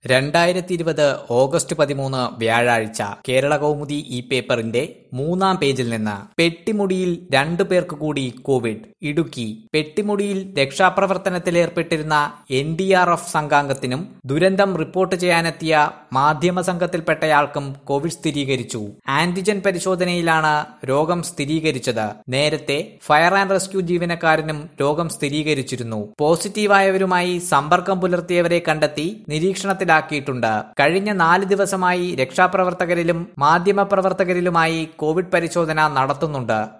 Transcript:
രണ്ടായിരത്തി ഇരുപത് ഓഗസ്റ്റ് പതിമൂന്ന് വ്യാഴാഴ്ച കേരള കൗമുദി ഈ പേപ്പറിന്റെ മൂന്നാം പേജിൽ നിന്ന് പെട്ടിമുടിയിൽ രണ്ടു പേർക്ക് കൂടി കോവിഡ് ഇടുക്കി പെട്ടിമുടിയിൽ രക്ഷാപ്രവർത്തനത്തിലേർപ്പെട്ടിരുന്ന എൻ ഡി ആർ എഫ് സംഘാംഗത്തിനും ദുരന്തം റിപ്പോർട്ട് ചെയ്യാനെത്തിയ മാധ്യമ സംഘത്തിൽപ്പെട്ടയാൾക്കും കോവിഡ് സ്ഥിരീകരിച്ചു ആന്റിജൻ പരിശോധനയിലാണ് രോഗം സ്ഥിരീകരിച്ചത് നേരത്തെ ഫയർ ആൻഡ് റെസ്ക്യൂ ജീവനക്കാരനും രോഗം സ്ഥിരീകരിച്ചിരുന്നു പോസിറ്റീവായവരുമായി സമ്പർക്കം പുലർത്തിയവരെ കണ്ടെത്തി നിരീക്ഷണത്തിലാക്കിയിട്ടുണ്ട് കഴിഞ്ഞ നാല് ദിവസമായി രക്ഷാപ്രവർത്തകരിലും മാധ്യമപ്രവർത്തകരിലുമായി കോവിഡ് പരിശോധന നടത്തുന്നുണ്ട്